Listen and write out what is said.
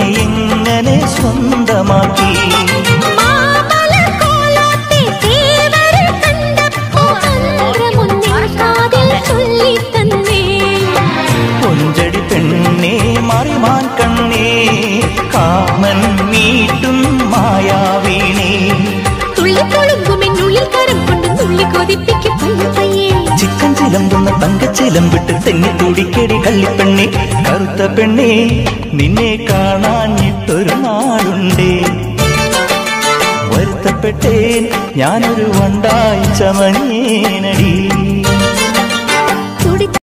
എങ്ങനെ സ്വന്തമാക്കി മാമലക്കോലത്തെ തേവരെ കണ്ടപ്പോ മന്ത്രമൊന്നിൻ കാതിൽ ചൊല്ലിത്തന്നേ. കൊഞ്ചടി പെണ്ണേ മറിമാൻ കണ്ണേ കാമൻ മീട്ടും മായാവീണേ തുള്ളിക്കൊളുമ്പുമെന്നുള്ളിൽ കരം കൊണ്ട് നുള്ളി കൊതിപ്പിക്കും പയ്യെ പയ്യെ. ചിക്കൻ ചിലമ്പുന്ന തങ്കച്ചിലം വിട്ട് തെന്നി തുടിക്കടി കള്ളിപ്പെണ്ണേ കറുത്ത പെണ്ണേ നിന്നെ കാണാഞ്ഞിട്ടൊരു നാളുണ്ടേ വരുത്തപ്പെട്ടേൻ ഞാനൊരു വണ്ടായി ചമഞ്ഞേൻ